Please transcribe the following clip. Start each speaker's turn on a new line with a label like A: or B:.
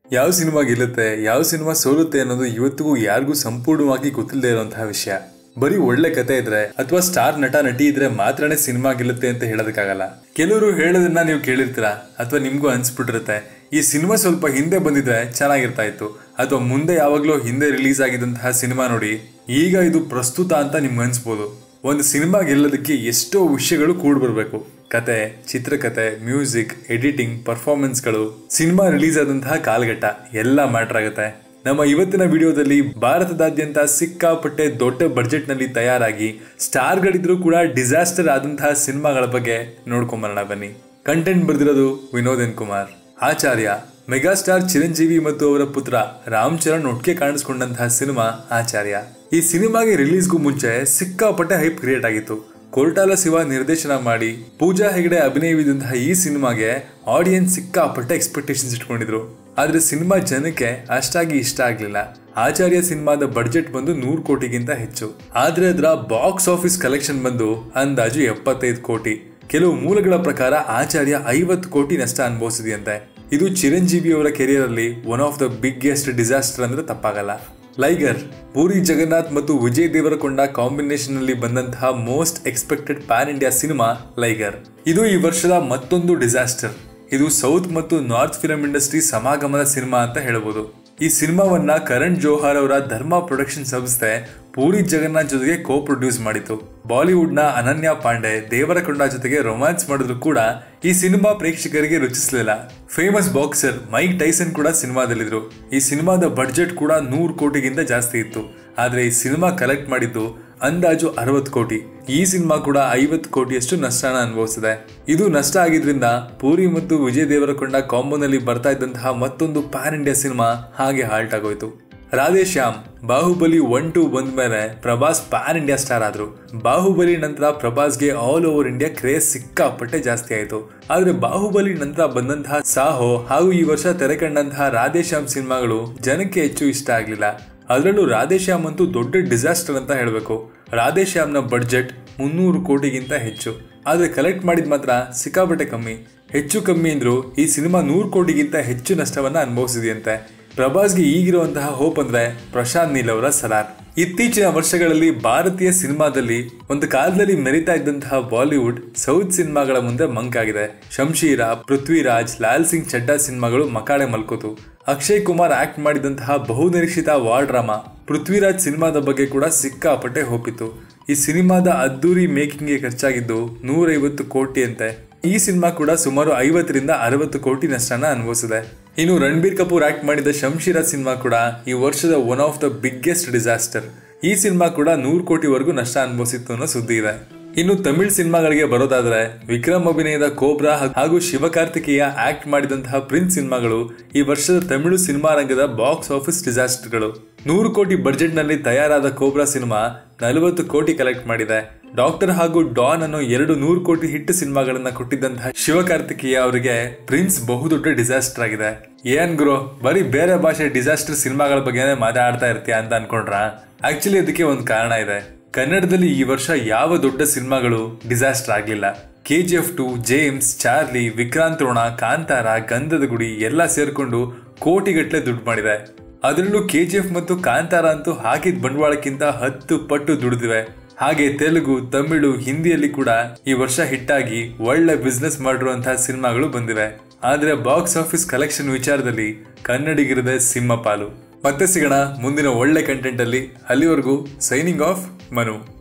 A: ಯಾವ ಸಿನಿಮಾ ಗೆಲ್ಲುತ್ತೆ ಯಾವ ಸಿನಿಮಾ ಸೋಲುತ್ತೆ ಅನ್ನೋದು ಇವತ್ತಿಗೂ ಯಾರಿಗೂ ಸಂಪೂರ್ಣವಾಗಿ ಗೊತ್ತಿಲ್ಲದೆ ಇರುವಂತಹ ವಿಷಯ ಬರೀ ಒಳ್ಳೆ ಕತೆ ಇದ್ರೆ ಅಥವಾ ಸ್ಟಾರ್ ನಟ ನಟಿ ಇದ್ರೆ ಮಾತ್ರನೇ ಸಿನಿಮಾ ಗೆಲ್ಲುತ್ತೆ ಅಂತ ಹೇಳೋದಕ್ಕಾಗಲ್ಲ ಕೆಲವರು ಹೇಳೋದನ್ನ ನೀವು ಕೇಳಿರ್ತೀರಾ ಅಥವಾ ನಿಮ್ಗೂ ಅನ್ಸ್ಬಿಟ್ಟಿರುತ್ತೆ ಈ ಸಿನಿಮಾ ಸ್ವಲ್ಪ ಹಿಂದೆ ಬಂದಿದ್ರೆ ಚೆನ್ನಾಗಿರ್ತಾ ಇತ್ತು ಅಥವಾ ಮುಂದೆ ಯಾವಾಗ್ಲೂ ಹಿಂದೆ ರಿಲೀಸ್ ಆಗಿದ್ದಂತಹ ಸಿನಿಮಾ ನೋಡಿ ಈಗ ಇದು ಪ್ರಸ್ತುತ ಅಂತ ನಿಮ್ಗೆ ಅನ್ಸ್ಬೋದು ಒಂದು ಸಿನಿಮಾ ಗೆಲ್ಲೋದಕ್ಕೆ ಎಷ್ಟೋ ವಿಷಯಗಳು ಕೂಡ್ ಬರಬೇಕು ಕತೆ ಚಿತ್ರಕತೆ ಮ್ಯೂಸಿಕ್ ಎಡಿಟಿಂಗ್ ಪರ್ಫಾರ್ಮೆನ್ಸ್ಗಳು ಸಿನಿಮಾ ರಿಲೀಸ್ ಆದಂತಹ ಕಾಲಘಟ್ಟ ಎಲ್ಲ ಮ್ಯಾಟರ್ ಆಗುತ್ತೆ ನಮ್ಮ ಇವತ್ತಿನ ವಿಡಿಯೋದಲ್ಲಿ ಭಾರತದಾದ್ಯಂತ ಸಿಕ್ಕಾಪಟ್ಟೆ ದೊಡ್ಡ ಬಡ್ಜೆಟ್ ನಲ್ಲಿ ತಯಾರಾಗಿ ಸ್ಟಾರ್ಗಳಿದ್ರು ಕೂಡ ಡಿಸಾಸ್ಟರ್ ಆದಂತಹ ಸಿನಿಮಾಗಳ ಬಗ್ಗೆ ನೋಡ್ಕೊಂಬರೋಣ ಬನ್ನಿ ಕಂಟೆಂಟ್ ಬರೆದಿರೋದು ವಿನೋದ್ ಎನ್ ಕುಮಾರ್ ಆಚಾರ್ಯ ಮೆಗಾಸ್ಟಾರ್ ಚಿರಂಜೀವಿ ಮತ್ತು ಅವರ ಪುತ್ರ ರಾಮ್ ಚರಣ್ ಒಟ್ಟಿಗೆ ಕಾಣಿಸ್ಕೊಂಡಂತಹ ಸಿನಿಮಾ ಆಚಾರ್ಯ ಈ ಸಿನಿಮಾಗೆ ರಿಲೀಸ್ಗೂ ಮುಂಚೆ ಸಿಕ್ಕಾಪಟ್ಟೆ ಹೈಪ್ ಕ್ರಿಯೇಟ್ ಆಗಿತ್ತು ಕೋರ್ಟಾಲ ಶಿವ ನಿರ್ದೇಶನ ಮಾಡಿ ಪೂಜಾ ಹೆಗಡೆ ಅಭಿನಯವಿದ್ದಂತಹ ಈ ಸಿನಿಮಾಗೆ ಆಡಿಯನ್ಸ್ ಸಿಕ್ಕಾಪಟ್ಟೆ ಎಕ್ಸ್ಪೆಕ್ಟೇಷನ್ಸ್ ಇಟ್ಕೊಂಡಿದ್ರು ಆದ್ರೆ ಸಿನಿಮಾ ಜನಕ್ಕೆ ಅಷ್ಟಾಗಿ ಇಷ್ಟ ಆಗ್ಲಿಲ್ಲ ಆಚಾರ್ಯ ಸಿನಿಮಾದ ಬಡ್ಜೆಟ್ ಬಂದು ನೂರು ಕೋಟಿಗಿಂತ ಹೆಚ್ಚು ಆದ್ರೆ ಅದರ ಬಾಕ್ಸ್ ಆಫೀಸ್ ಕಲೆಕ್ಷನ್ ಬಂದು ಅಂದಾಜು ಎಪ್ಪತ್ತೈದು ಕೋಟಿ ಕೆಲವು ಮೂಲಗಳ ಪ್ರಕಾರ ಆಚಾರ್ಯ ಐವತ್ತು ಕೋಟಿ ನಷ್ಟ ಅನುಭವಿಸಿದೆಯಂತೆ ಇದು ಚಿರಂಜೀವಿ ಅವರ ಕೆರಿಯರ್ ಅಲ್ಲಿ one of the biggest disaster ಅಂದ್ರೆ ತಪ್ಪಾಗಲ್ಲ ಲೈಗರ್ ಪೂರಿ ಜಗನ್ನಾಥ್ ಮತ್ತು ವಿಜಯ್ ದೇವರಕೊಂಡ ಕಾಂಬಿನೇಷನ್ ನಲ್ಲಿ ಬಂದಂತಹ most expected pan India cinema Liger ಇದು ಈ ವರ್ಷದ ಮತ್ತೊಂದು ಡಿಸಾಸ್ಟರ್ ಇದು ಸೌತ್ ಮತ್ತು ನಾರ್ತ್ ಫಿಲ್ಮ್ ಇಂಡಸ್ಟ್ರಿ ಸಮಾಗಮದ ಸಿನಿಮಾ ಅಂತ ಹೇಳ್ಬೋದು ಈ ಸಿನಿಮಾವನ್ನ ಕರಣ್ ಜೋಹಾರ್ ಅವರ ಧರ್ಮ ಪ್ರೊಡಕ್ಷನ್ ಸಂಸ್ಥೆ ಪೂರಿ ಜಗನ್ನಾಥ್ ಜೊತೆಗೆ ಕೋ ಪ್ರೊಡ್ಯೂಸ್ ಮಾಡಿತು ಬಾಲಿವುಡ್ ನ ಅನನ್ಯ ಪಾಂಡೆ ದೇವರಕೊಂಡ ಜೊತೆಗೆ ರೊಮ್ಯಾನ್ಸ್ ಮಾಡಿದ್ರು ಕೂಡ ಈ ಸಿನಿಮಾ ಪ್ರೇಕ್ಷಕರಿಗೆ ರುಚಿಸಲಿಲ್ಲ ಫೇಮಸ್ ಬಾಕ್ಸರ್ ಮೈಕ್ ಟೈಸನ್ ಕೂಡ ಸಿನಿಮಾದಲ್ಲಿದ್ರು ಈ ಸಿನಿಮಾದ ಬಡ್ಜೆಟ್ ಕೂಡ ನೂರು ಕೋಟಿಗಿಂತ ಜಾಸ್ತಿ ಇತ್ತು ಆದ್ರೆ ಈ ಸಿನಿಮಾ ಕಲೆಕ್ಟ್ ಮಾಡಿದ್ದು ಅಂದಾಜು ಅರವತ್ತು ಕೋಟಿ ಈ ಸಿನಿಮಾ ಕೂಡ ಐವತ್ತು ಕೋಟಿಯಷ್ಟು ನಷ್ಟನ ಅನುಭವಿಸಿದೆ ಇದು ನಷ್ಟ ಆಗಿದ್ರಿಂದ ಪೂರಿ ಮತ್ತು ವಿಜಯ್ ದೇವರಕೊಂಡ ಕಾಂಬೋನಲ್ಲಿ ಬರ್ತಾ ಇದ್ದಂತಹ ಮತ್ತೊಂದು ಪ್ಯಾನ್ ಇಂಡಿಯಾ ಸಿನಿಮಾ ಹಾಗೆ ಹಾಲ್ಟ್ ಆಗೋಯ್ತು ರಾಧೇಶ್ಯಾಮ್ ಬಾಹುಬಲಿ ಒನ್ ಟು ಬಂದ ಮೇಲೆ ಪ್ರಭಾಸ್ ಪ್ಯಾನ್ ಇಂಡಿಯಾ ಸ್ಟಾರ್ ಆದ್ರು ಬಾಹುಬಲಿ ನಂತರ ಪ್ರಭಾಸ್ಗೆ ಆಲ್ ಓವರ್ ಇಂಡಿಯಾ ಕ್ರೇಜ್ ಸಿಕ್ಕಾಪಟ್ಟೆ ಜಾಸ್ತಿ ಆಯ್ತು ಆದ್ರೆ ಬಾಹುಬಲಿ ನಂತರ ಬಂದಂತಹ ಸಾಹೋ ಹಾಗೂ ಈ ವರ್ಷ ತೆರೆ ಕಂಡಂತಹ ರಾಧೇಶ್ಯಾಮ್ ಸಿನಿಮಾಗಳು ಜನಕ್ಕೆ ಹೆಚ್ಚು ಇಷ್ಟ ಆಗ್ಲಿಲ್ಲ ಅದರಲ್ಲೂ ರಾಧೇಶ್ಯಾಮ್ ಅಂತೂ ದೊಡ್ಡ ಡಿಸಾಸ್ಟರ್ ಅಂತ ಹೇಳಬೇಕು ರಾಧೇಶ್ಯಾಮ್ನ ಬಡ್ಜೆಟ್ ಮುನ್ನೂರು ಕೋಟಿಗಿಂತ ಹೆಚ್ಚು ಆದ್ರೆ ಕಲೆಕ್ಟ್ ಮಾಡಿದ ಮಾತ್ರ ಸಿಕ್ಕಾಪಟ್ಟೆ ಕಮ್ಮಿ ಹೆಚ್ಚು ಕಮ್ಮಿ ಅಂದ್ರು ಈ ಸಿನಿಮಾ ನೂರು ಕೋಟಿಗಿಂತ ಹೆಚ್ಚು ನಷ್ಟವನ್ನ ಅನುಭವಿಸಿದೆಯಂತೆ ಪ್ರಭಾಸ್ಗೆ ಈಗಿರುವಂತಹ ಹೋಪ್ ಅಂದ್ರೆ ಪ್ರಶಾಂತ್ ನೀಲ್ ಅವರ ಸಲಾರ್ ಇತ್ತೀಚಿನ ವರ್ಷಗಳಲ್ಲಿ ಭಾರತೀಯ ಸಿನಿಮಾದಲ್ಲಿ ಒಂದು ಕಾಲದಲ್ಲಿ ಮೆರಿತಾ ಇದ್ದಂತಹ ಬಾಲಿವುಡ್ ಸೌತ್ ಸಿನಿಮಾಗಳ ಮುಂದೆ ಮಂಕಾಗಿದೆ ಶಂಶೀರ ಪೃಥ್ವಿರಾಜ್ ಲಾಲ್ ಸಿಂಗ್ ಚಡ್ಡಾ ಸಿನಿಮಾಗಳು ಮಕಾಳೆ ಮಲ್ಕೋತು ಅಕ್ಷಯ್ ಕುಮಾರ್ ಆಕ್ಟ್ ಮಾಡಿದಂತಹ ಬಹುನಿರೀಕ್ಷಿತ ವಾರ್ ಡ್ರಾಮಾ ಪೃಥ್ವಿರಾಜ್ ಸಿನಿಮಾದ ಬಗ್ಗೆ ಕೂಡ ಸಿಕ್ಕಾಪಟ್ಟೆ ಹೋಪಿತ್ತು ಈ ಸಿನಿಮಾದ ಅದ್ದೂರಿ ಮೇಕಿಂಗ್ಗೆ ಖರ್ಚಾಗಿದ್ದು ನೂರೈವತ್ತು ಕೋಟಿ ಅಂತೆ ಈ ಸಿನಿಮಾ ಕೂಡ ಸುಮಾರು ಐವತ್ತರಿಂದ ಅರವತ್ತು ಕೋಟಿ ನಷ್ಟನ ಅನುಭವಿಸಿದೆ ಇನ್ನು ರಣಬೀರ್ ಕಪೂರ್ ಆಕ್ಟ್ ಮಾಡಿದ ಶಂಶೀರ ಸಿನಿಮಾ ಕೂಡ ಈ ವರ್ಷದ one of the biggest disaster ಈ ಸಿನಿಮಾ ಕೂಡ ನೂರು ಕೋಟಿವರೆಗೂ ನಷ್ಟ ಅನುಭವಿಸಿತ್ತು ಅನ್ನೋ ಸುದ್ದಿ ಇದೆ ಇನ್ನು ತಮಿಳ್ ಸಿನಿಮಾಗಳಿಗೆ ಬರೋದಾದ್ರೆ ವಿಕ್ರಮ್ ಅಭಿನಯದ ಕೋಬ್ರಾ ಹಾಗೂ ಶಿವಕಾರ್ತಿಕೇಯ ಆಕ್ಟ್ ಮಾಡಿದಂತಹ ಪ್ರಿನ್ಸ್ ಸಿನಿಮಾಗಳು ಈ ವರ್ಷದ ತಮಿಳು ಸಿನಿಮಾ ರಂಗದ ಬಾಕ್ಸ್ ಆಫೀಸ್ ಡಿಸಾಸ್ಟರ್ಗಳು ನೂರು ಕೋಟಿ ಬಡ್ಜೆಟ್ ನಲ್ಲಿ ತಯಾರಾದ ಕೋಬ್ರಾ ಸಿನಿಮಾ ನಲವತ್ತು ಕೋಟಿ ಕಲೆಕ್ಟ್ ಮಾಡಿದೆ ಡಾಕ್ಟರ್ ಹಾಗೂ ಡಾನ್ ಅನ್ನೋ ಎರಡು ನೂರು ಕೋಟಿ ಹಿಟ್ ಸಿನಿಮಾಗಳನ್ನ ಕೊಟ್ಟಿದ್ದಂತಹ ಶಿವಕಾರ್ತಿಕೇಯ ಅವರಿಗೆ ಪ್ರಿನ್ಸ್ ಬಹುದೊಡ್ಡ ಡಿಸಾಸ್ಟರ್ ಆಗಿದೆ ಏನ್ ಗುರು ಬರೀ ಬೇರೆ ಭಾಷೆ ಡಿಸಾಸ್ಟರ್ ಸಿನಿಮಾಗಳ ಬಗ್ಗೆನೇ ಮಾತಾಡ್ತಾ ಇರ್ತೀಯ ಅಂತ ಅನ್ಕೊಂಡ್ರ ಆಕ್ಚುಲಿ ಅದಕ್ಕೆ ಒಂದು ಕಾರಣ ಇದೆ ಕನ್ನಡದಲ್ಲಿ ಈ ವರ್ಷ ಯಾವ ದೊಡ್ಡ ಸಿನಿಮಾಗಳು ಡಿಸಾಸ್ಟರ್ ಆಗ್ಲಿಲ್ಲ K G F two James Charlie Vikrant Rona Kantara Gandhada Gudi ಎಲ್ಲ ಸೇರ್ಕೊಂಡು ಕೋಟಿಗಟ್ಟಲೆ ದುಡ್ಡು ಮಾಡಿದೆ ಅದರಲ್ಲೂ ಕೆ ಜಿ ಎಫ್ ಮತ್ತು ಕಾಂತಾರ ಅಂತೂ ಹಾಕಿದ ಬಂಡವಾಳಕ್ಕಿಂತ ಹತ್ತು ಪಟ್ಟು ದುಡಿದಿವೆ ಹಾಗೆ ತೆಲುಗು ತಮಿಳು ಹಿಂದಿಯಲ್ಲಿ ಕೂಡ ಈ ವರ್ಷ ಹಿಟ್ಟಾಗಿ ಒಳ್ಳೆ ಬಿಸ್ನೆಸ್ ಮಾಡಿರುವಂತಹ ಸಿನಿಮಾಗಳು ಬಂದಿವೆ ಆದ್ರೆ ಬಾಕ್ಸ್ ಆಫೀಸ್ ಕಲೆಕ್ಷನ್ ವಿಚಾರದಲ್ಲಿ ಕನ್ನಡಿಗರದೆ ಸಿಂಹ ಪಾಲು ಮತ್ತೆ ಸಿಗೋಣ ಮುಂದಿನ ಒಳ್ಳೆ ಕಂಟೆಂಟ್ ಅಲ್ಲಿ ಅಲ್ಲಿವರೆಗೂ ಸೈನಿಂಗ್ ಆಫ್ ಮನು